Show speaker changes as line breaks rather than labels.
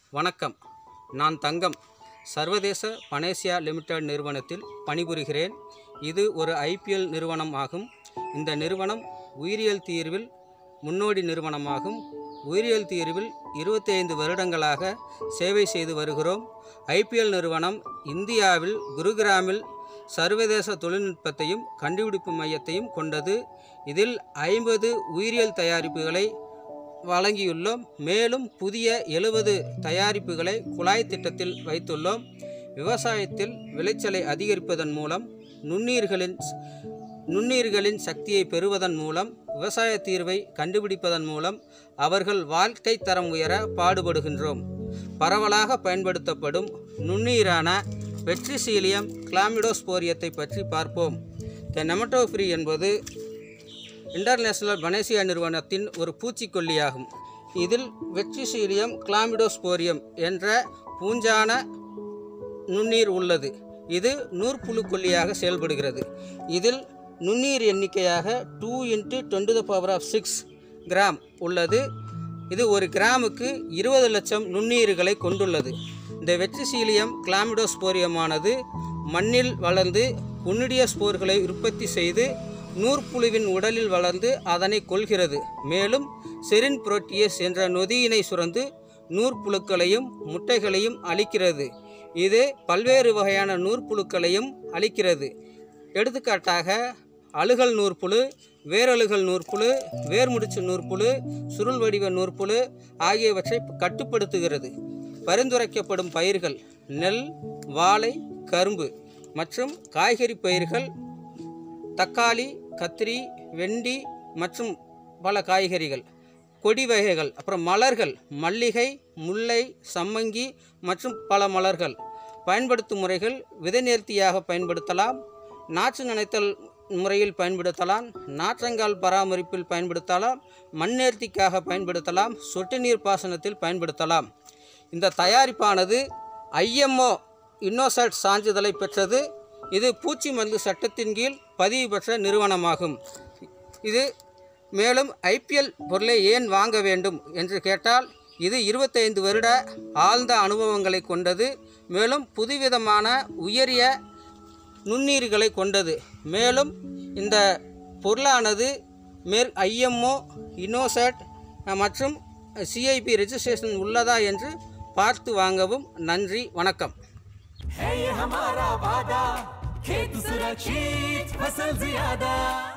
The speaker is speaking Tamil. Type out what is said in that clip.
வணக்கம் நான் தங்கம் சர்வதேச பனேசியா லிமிடெட் நிறுவனத்தில் பணிபுரிகிறேன் இது ஒரு ஐபிஎல் நிறுவனம் ஆகும் இந்த நிறுவனம் உயிரியல் தீர்வில் முன்னோடி நிறுவனமாகும் உயிரியல் தீர்வில் 25 வருடங்களாக சேவை செய்து வருகிறோம் ஐபிஎல் நிறுவனம் இந்தியாவில் குருகிராமில் சர்வதேச தொழில்நுட்பத்தையும் கண்டுபிடிப்பு மையத்தையும் கொண்டது இதில் ஐம்பது உயிரியல் தயாரிப்புகளை வழங்கியுள்ளோம் மேலும் புதிய எழுபது தயாரிப்புகளை குழாய் திட்டத்தில் வைத்துள்ளோம் விவசாயத்தில் விளைச்சலை அதிகரிப்பதன் மூலம் நுண்ணீர்களின் நுண்ணீர்களின் சக்தியை பெறுவதன் மூலம் விவசாய தீர்வை கண்டுபிடிப்பதன் மூலம் அவர்கள் வாழ்க்கை தரம் உயர பாடுபடுகின்றோம் பரவலாக பயன்படுத்தப்படும் நுண்ணீரான வெட்ரிசீலியம் கிளாமிடோஸ்போரியத்தை பற்றி பார்ப்போம் த நெமட்டோஃப்ரி என்பது இன்டர்நேஷனல் பனேசியா நிறுவனத்தின் ஒரு பூச்சிக்கொல்லியாகும் இதில் வெட்ரிசீலியம் கிளாமிடோஸ்போரியம் என்ற பூஞ்சான நுண்ணீர் உள்ளது இது நூற்புழுக்கொல்லியாக செயல்படுகிறது இதில் நுண்ணீர் எண்ணிக்கையாக two into twenty the power of six gram உள்ளது இது ஒரு கிராமுக்கு இருபது லட்சம் நுண்ணீர்களை கொண்டுள்ளது இந்த வெட்ரிசீலியம் கிளாமிடோஸ்போரியமானது மண்ணில் வளர்ந்து உன்னிடிய ஸ்போர்களை உற்பத்தி செய்து நூற்புழுவின் உடலில் வளர்ந்து அதனை கொள்கிறது மேலும் செரின் புரோட்டியஸ் என்ற நொதியினை சுரந்து நூற்புழுக்களையும் முட்டைகளையும் அளிக்கிறது இது பல்வேறு வகையான நூற்புழுக்களையும் அளிக்கிறது எடுத்துக்காட்டாக அழுகல் நூற்புழு வேரழுகல் நூற்புழு வேர்முடிச்சு நூற்புழு சுருள் வடிவ நூற்புழு ஆகியவற்றை கட்டுப்படுத்துகிறது பரிந்துரைக்கப்படும் பயிர்கள் நெல் வாழை கரும்பு மற்றும் காய்கறி பயிர்கள் தக்காளி கத்திரி வெண்டி மற்றும் பல காய்கறிகள் கொடி வகைகள் அப்புறம் மலர்கள் மல்லிகை முல்லை சம்மங்கி மற்றும் பல மலர்கள் பயன்படுத்தும் முறைகள் விதை நேர்த்தியாக பயன்படுத்தலாம் நாற்று நனைத்தல் முறையில் பயன்படுத்தலாம் நாற்றங்கால் பராமரிப்பில் பயன்படுத்தலாம் மண் நேர்த்திக்காக பயன்படுத்தலாம் சொட்டு நீர் பாசனத்தில் பயன்படுத்தலாம் இந்த தயாரிப்பானது ஐஎம்ஓ இன்னோசட் சான்றிதழை பெற்றது இது பூச்சி மருந்து சட்டத்தின் கீழ் பதிவு பெற்ற நிறுவனமாகும் இது மேலும் ஐபிஎல் பொருளை ஏன் வாங்க வேண்டும் என்று கேட்டால் இது இருபத்தைந்து வருட ஆழ்ந்த அனுபவங்களை கொண்டது மேலும் புதுவிதமான உயரிய நுண்ணீர்களை கொண்டது மேலும் இந்த பொருளானது மேல் ஐஎம்ஓ இனோசட் மற்றும் சிஐபி ரெஜிஸ்ட்ரேஷன் உள்ளதா என்று பார்த்து வாங்கவும் நன்றி வணக்கம்
है ये हमारा वादा खेत सुरक्षित फसल ज्यादा